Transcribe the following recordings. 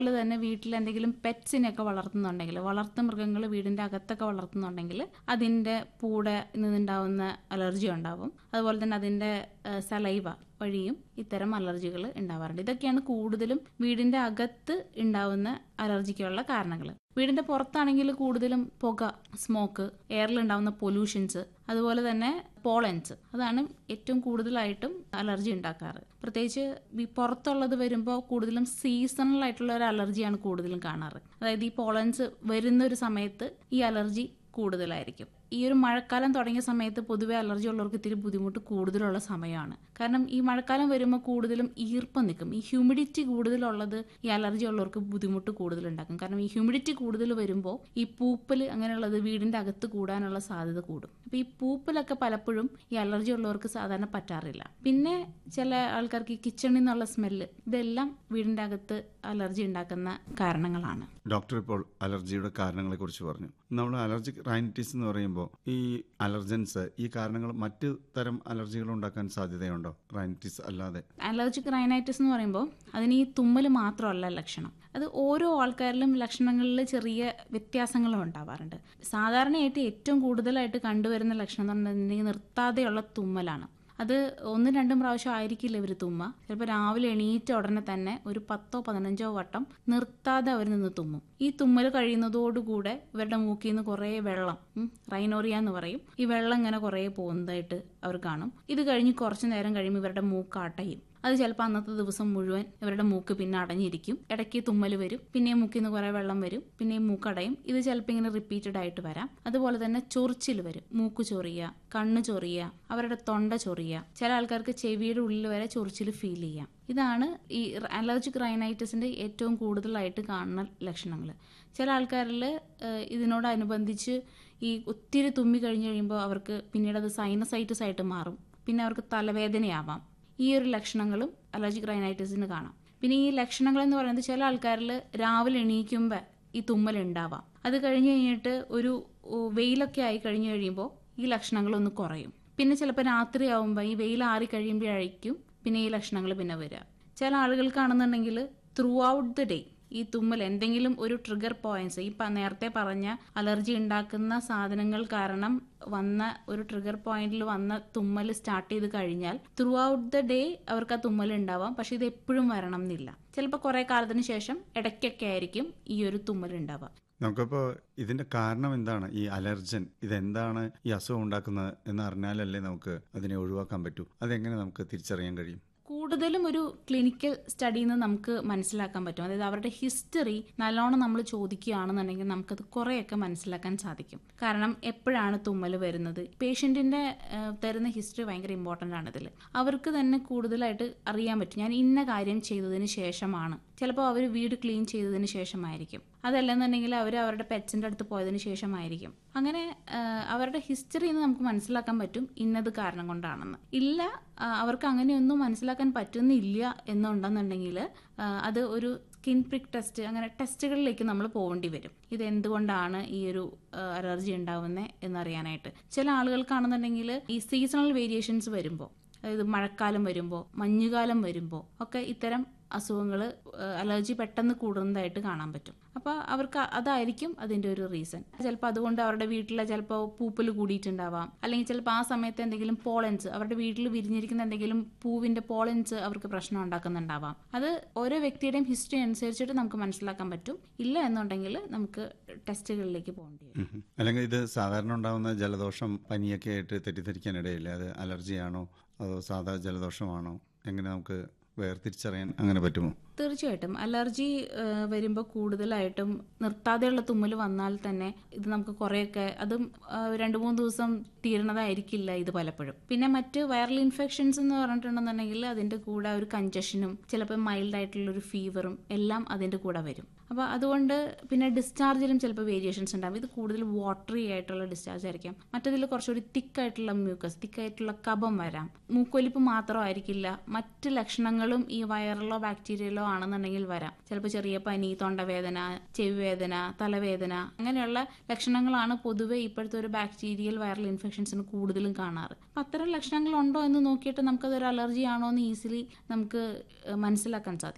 അതുപോലെ തന്നെ വീട്ടിൽ എന്തെങ്കിലും പെറ്റ്സിനെയൊക്കെ വളർത്തുന്നുണ്ടെങ്കിൽ വളർത്തു മൃഗങ്ങൾ വീടിന്റെ അകത്തൊക്കെ വളർത്തുന്നുണ്ടെങ്കിൽ അതിന്റെ പൂടെ നിന്നുണ്ടാവുന്ന അലർജി ഉണ്ടാവും അതുപോലെ തന്നെ അതിന്റെ സലൈവ വഴിയും ഇത്തരം അലർജികൾ ഉണ്ടാവാറുണ്ട് ഇതൊക്കെയാണ് കൂടുതലും വീടിന്റെ അകത്ത് ഉണ്ടാവുന്ന അലർജിക്കുള്ള കാരണങ്ങൾ വീടിന്റെ പുറത്താണെങ്കിൽ കൂടുതലും പുക സ്മോക്ക് എയറിൽ ഉണ്ടാവുന്ന പൊല്യൂഷൻസ് അതുപോലെ തന്നെ പോളൻസ് അതാണ് ഏറ്റവും കൂടുതലായിട്ടും അലർജി ഉണ്ടാക്കാറ് പ്രത്യേകിച്ച് ഈ പുറത്തുള്ളത് വരുമ്പോൾ കൂടുതലും സീസണൽ ആയിട്ടുള്ള ഒരു അലർജിയാണ് കൂടുതലും കാണാറ് അതായത് ഈ പോളൻസ് വരുന്ന ഒരു സമയത്ത് ഈ അലർജി കൂടുതലായിരിക്കും ഈ ഒരു മഴക്കാലം തുടങ്ങിയ സമയത്ത് പൊതുവെ അലർജി ഉള്ളവർക്ക് ഇത്തിരി ബുദ്ധിമുട്ട് കൂടുതലുള്ള സമയമാണ് കാരണം ഈ മഴക്കാലം വരുമ്പോൾ കൂടുതലും ഈർപ്പം നിൽക്കും ഈ ഹ്യൂമിഡിറ്റി കൂടുതലുള്ളത് ഈ അലർജി ഉള്ളവർക്ക് ബുദ്ധിമുട്ട് കൂടുതൽ ഉണ്ടാക്കും കാരണം ഈ ഹ്യൂമിഡിറ്റി കൂടുതൽ വരുമ്പോൾ ഈ പൂപ്പൽ അങ്ങനെയുള്ളത് വീടിന്റെ അകത്ത് കൂടാനുള്ള സാധ്യത കൂടും അപ്പൊ ഈ പൂപ്പലൊക്കെ പലപ്പോഴും ഈ അലർജി ഉള്ളവർക്ക് സാധാരണ പറ്റാറില്ല പിന്നെ ചില ആൾക്കാർക്ക് ഈ കിച്ചണിൽ നിന്നുള്ള സ്മെല്ല് ഇതെല്ലാം വീടിന്റെ അകത്ത് അലർജി ഉണ്ടാക്കുന്ന കാരണങ്ങളാണ് ഡോക്ടർ ഇപ്പോൾ അലർജിയുടെ കാരണങ്ങളെ കുറിച്ച് പറഞ്ഞു നമ്മൾ അലർജിക് റൈനിറ്റിസ് എന്ന് പറയുമ്പോൾ ഈ അലർജൻസ് ഈ കാരണങ്ങൾ മറ്റു തരം അലർജികൾ ഉണ്ടാക്കാൻ സാധ്യതയുണ്ടോ റൈനിറ്റിസ് അല്ലാതെ അലർജിക് റൈനൈറ്റിസ് എന്ന് പറയുമ്പോൾ അതിന് ഈ തുമ്മൽ മാത്രമല്ല ലക്ഷണം അത് ഓരോ ആൾക്കാരിലും ലക്ഷണങ്ങളിൽ ചെറിയ വ്യത്യാസങ്ങളും ഉണ്ടാവാറുണ്ട് സാധാരണയായിട്ട് ഏറ്റവും കൂടുതലായിട്ട് കണ്ടുവരുന്ന ലക്ഷണം എന്ന് പറഞ്ഞിട്ടുണ്ടെങ്കിൽ നിർത്താതെയുള്ള തുമ്മലാണ് അത് ഒന്നും രണ്ടും പ്രാവശ്യം ആയിരിക്കില്ല ഇവർ തുമ്മ ചിലപ്പോൾ രാവിലെ എണീറ്റ ഉടനെ തന്നെ ഒരു പത്തോ പതിനഞ്ചോ വട്ടം നിർത്താതെ അവർ നിന്ന് തുമ്മും ഈ തുമ്മൽ കഴിയുന്നതോടുകൂടെ ഇവരുടെ മൂക്കിൽ നിന്ന് കുറേ വെള്ളം ഉം, റൈനോറിയ എന്ന് പറയും ഈ വെള്ളം ഇങ്ങനെ കുറേ പോകുന്നതായിട്ട് അവർ കാണും ഇത് കഴിഞ്ഞ് കുറച്ച് നേരം കഴിയുമ്പോൾ ഇവരുടെ മൂക്ക് അടയും അത് ചിലപ്പോൾ അന്നത്തെ ദിവസം മുഴുവൻ ഇവരുടെ മൂക്ക് പിന്നെ അടഞ്ഞിരിക്കും ഇടയ്ക്ക് തുമ്മൽ വരും പിന്നെയും മൂക്കിൽ നിന്ന് കുറേ വെള്ളം വരും പിന്നെയും മൂക്കടയും ഇത് ചിലപ്പോൾ ഇങ്ങനെ റിപ്പീറ്റഡ് ആയിട്ട് വരാം അതുപോലെ തന്നെ ചൊറിച്ചിൽ വരും മൂക്ക് ചൊറിയുക കണ്ണ് ചൊറിയുക അവരുടെ തൊണ്ട ചൊറിയുക ചില ആൾക്കാർക്ക് ചെവിയുടെ ഉള്ളിൽ വരെ ചൊറിച്ചിൽ ഫീൽ ചെയ്യാം ഇതാണ് ഈ അലർജിക് റൈനൈറ്റിസിന്റെ ഏറ്റവും കൂടുതലായിട്ട് കാണുന്ന ലക്ഷണങ്ങൾ ചില ആൾക്കാരിൽ ഇതിനോടനുബന്ധിച്ച് ഈ ഒത്തിരി തുമ്മി കഴിഞ്ഞ് കഴിയുമ്പോൾ അവർക്ക് പിന്നീട് അത് സൈനസൈറ്റിസ് ആയിട്ട് മാറും പിന്നെ അവർക്ക് തലവേദനയാവാം ഈ ഒരു ലക്ഷണങ്ങളും അലർജിക് റൈനൈറ്റിസിന് കാണാം പിന്നെ ഈ ലക്ഷണങ്ങൾ എന്ന് പറയുന്നത് ചില ആൾക്കാരിൽ രാവിലെ എണീക്കുമ്പോൾ ഈ തുമ്മൽ ഉണ്ടാവാം അത് കഴിഞ്ഞ് കഴിഞ്ഞിട്ട് ഒരു ഓ, വെയിലൊക്കെ ആയി കഴിഞ്ഞ് കഴിയുമ്പോൾ ഈ ലക്ഷണങ്ങളൊന്ന് കുറയും പിന്നെ ചിലപ്പോൾ രാത്രി ആവുമ്പോൾ ഈ വെയിൽ ആറി കഴിയുമ്പോഴായിരിക്കും പിന്നെ ഈ ലക്ഷണങ്ങൾ പിന്നെ വരിക ചില ആളുകൾക്കാണെന്നുണ്ടെങ്കിൽ ത്രൂ ഔട്ട് ദ ഡേ ഈ തുമ്മൽ എന്തെങ്കിലും ഒരു ട്രിഗർ പോയിന്റ്സ് ഈ പ- നേരത്തെ പറഞ്ഞ അലർജി ഉണ്ടാക്കുന്ന സാധനങ്ങൾ കാരണം വന്ന ഒരു ട്രിഗർ പോയിന്റിൽ വന്ന തുമ്മൽ സ്റ്റാർട്ട് ചെയ്ത് കഴിഞ്ഞാൽ ത്രൂ ഔട്ട് ദ ഡേ അവർക്ക് ആ തുമ്മൽ ഉണ്ടാവാം പക്ഷെ ഇത് എപ്പോഴും വരണം എന്നില്ല ചിലപ്പോൾ കുറെ കാലത്തിന് ശേഷം ഇടയ്ക്കൊക്കെ ആയിരിക്കും ഈ ഒരു തുമ്മൽ ഉണ്ടാവുക നമുക്കിപ്പോൾ ഇതിന്റെ കാരണം എന്താണ് ഈ അലർജൻ ഇതെന്താണ് ഈ അസുഖം ഉണ്ടാക്കുന്നത് എന്ന് അറിഞ്ഞാലല്ലേ നമുക്ക് അതിനെ ഒഴിവാക്കാൻ പറ്റൂ അതെങ്ങനെ നമുക്ക് തിരിച്ചറിയാൻ കഴിയും കൂടുതലും ഒരു ക്ലിനിക്കൽ സ്റ്റഡിയിൽ നിന്ന് നമുക്ക് മനസ്സിലാക്കാൻ പറ്റും അതായത് അവരുടെ ഹിസ്റ്ററി നല്ലോണം നമ്മൾ ചോദിക്കുകയാണെന്നുണ്ടെങ്കിൽ നമുക്കത് കുറേയൊക്കെ മനസ്സിലാക്കാൻ സാധിക്കും കാരണം എപ്പോഴാണ് തുമ്മൽ വരുന്നത് പേഷ്യന്റിന്റെ ഏഹ്, തരുന്ന ഹിസ്റ്ററി ഭയങ്കര ഇമ്പോർട്ടൻ്റ് ആണ് ഇതിൽ അവർക്ക് തന്നെ കൂടുതലായിട്ട് അറിയാൻ പറ്റും ഞാൻ ഇന്ന കാര്യം ചെയ്തതിന് ശേഷമാണ് ചിലപ്പോൾ അവർ വീട് ക്ലീൻ ചെയ്തതിന് ശേഷമായിരിക്കും അതല്ലെന്നുണ്ടെങ്കിൽ അവർ അവരുടെ പെറ്റ്സിന്റെ അടുത്ത് പോയതിന് ശേഷമായിരിക്കും അങ്ങനെ ആഹ്, അവരുടെ ഹിസ്റ്ററിയിൽ നിന്ന് നമുക്ക് മനസ്സിലാക്കാൻ പറ്റും ഇന്നത് കാരണം കൊണ്ടാണെന്ന് ഇല്ല ആഹ്, അവർക്ക് അങ്ങനെയൊന്നും മനസ്സിലാക്കാൻ പറ്റുന്നില്ല എന്നുണ്ടെന്നുണ്ടെങ്കിൽ ആഹ്, അത് ഒരു സ്കിൻ പ്രിക് ടെസ്റ്റ് അങ്ങനെ ടെസ്റ്റുകളിലേക്ക് നമ്മൾ പോകേണ്ടി വരും ഇത് എന്തുകൊണ്ടാണ് ഈ ഒരു ആഹ്, അലർജി ഉണ്ടാവുന്നത് എന്നറിയാനായിട്ട് ചില ആളുകൾക്കാണെന്നുണ്ടെങ്കിൽ ഈ സീസണൽ വേരിയേഷൻസ് വരുമ്പോൾ അതായത് മഴക്കാലം വരുമ്പോൾ മഞ്ഞുകാലം വരുമ്പോൾ ഒക്കെ ഇത്തരം അസുഖങ്ങൾ അലർജി പെട്ടെന്ന് കൂടുന്നതായിട്ട് കാണാൻ പറ്റും അപ്പോൾ അവർക്ക് അതായിരിക്കും അതിൻ്റെ ഒരു റീസൺ ചിലപ്പോൾ അതുകൊണ്ട് അവരുടെ വീട്ടിലെ ചിലപ്പോൾ പൂപ്പൽ കൂടിയിട്ടുണ്ടാവാം അല്ലെങ്കിൽ ചിലപ്പോൾ ആ സമയത്ത് എന്തെങ്കിലും പോളൻസ് അവരുടെ വീട്ടിൽ വിരിഞ്ഞിരിക്കുന്ന എന്തെങ്കിലും പൂവിൻ്റെ പോളൻസ് അവർക്ക് പ്രശ്നം ഉണ്ടാക്കുന്നുണ്ടാവാം അത് ഓരോ വ്യക്തിയുടെയും ഹിസ്റ്ററി അനുസരിച്ചിട്ട് നമുക്ക് മനസ്സിലാക്കാൻ പറ്റും ഇല്ല എന്നുണ്ടെങ്കിൽ നമുക്ക് ടെസ്റ്റുകളിലേക്ക് പോകേണ്ടി വരും ഉം. അല്ലെങ്കിൽ ഇത് സാധാരണ ഉണ്ടാകുന്ന ജലദോഷം പനിയൊക്കെ ആയിട്ട് തെറ്റിദ്ധരിക്കാനിടയില്ല അത് അലർജിയാണോ അതോ സാധാ ജലദോഷമാണോ എങ്ങനെ നമുക്ക് വേർതിരിച്ചറിയാൻ അങ്ങനെ പറ്റുമോ തീർച്ചയായിട്ടും അലർജി വരുമ്പോൾ കൂടുതലായിട്ടും നിർത്താതെയുള്ള തുമ്മൽ വന്നാൽ തന്നെ ഇത് നമുക്ക് കുറേയൊക്കെ അതും ആ, രണ്ട് മൂന്ന് ദിവസം തീരണതായിരിക്കില്ല ഇത് പലപ്പോഴും പിന്നെ മറ്റ് വൈറൽ ഇൻഫെക്ഷൻസ് എന്ന് പറഞ്ഞിട്ടുണ്ടെന്നുണ്ടെങ്കിൽ അതിന്റെ കൂടെ ഒരു കഞ്ചഷനും ചിലപ്പോൾ മൈൽഡ് ആയിട്ടുള്ള ഒരു ഫീവറും എല്ലാം അതിന്റെ കൂടെ വരും അപ്പോൾ അതുകൊണ്ട് പിന്നെ ഡിസ്ചാർജിലും ചിലപ്പോൾ വേരിയേഷൻസ് ഉണ്ടാവും ഇത് കൂടുതൽ വാട്ടറി ആയിട്ടുള്ള ഡിസ്ചാർജ് ആയിരിക്കാം മറ്റതിൽ കുറച്ചുകൂടി തിക്കായിട്ടുള്ള മ്യൂക്കസ് തിക്കായിട്ടുള്ള കഫം വരാം മൂക്കൊലിപ്പ് മാത്രമായിരിക്കില്ല മറ്റ് ലക്ഷണങ്ങളും ഈ വൈറലോ ബാക്ടീരിയലോ ആണെന്നുണ്ടെങ്കിൽ വരാം ചിലപ്പോൾ ചെറിയ പനി തൊണ്ടവേദന ചെവി വേദന തലവേദന അങ്ങനെയുള്ള ലക്ഷണങ്ങളാണ് പൊതുവെ ഇപ്പോഴത്തെ ഒരു ബാക്ടീരിയൽ വൈറൽ ഇൻഫെക്ഷൻസിന് കൂടുതലും കാണാറ് അപ്പം അത്തരം ലക്ഷണങ്ങൾ ഉണ്ടോ എന്ന് നോക്കിയിട്ട് നമുക്കതൊരു അലർജി ആണോ എന്ന് ഈസിലി നമുക്ക് ഏഹ്, മനസ്സിലാക്കാൻ സാധിക്കും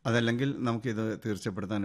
അതല്ലെങ്കിൽ നമുക്കിത് തീർച്ചപ്പെടുത്താൻ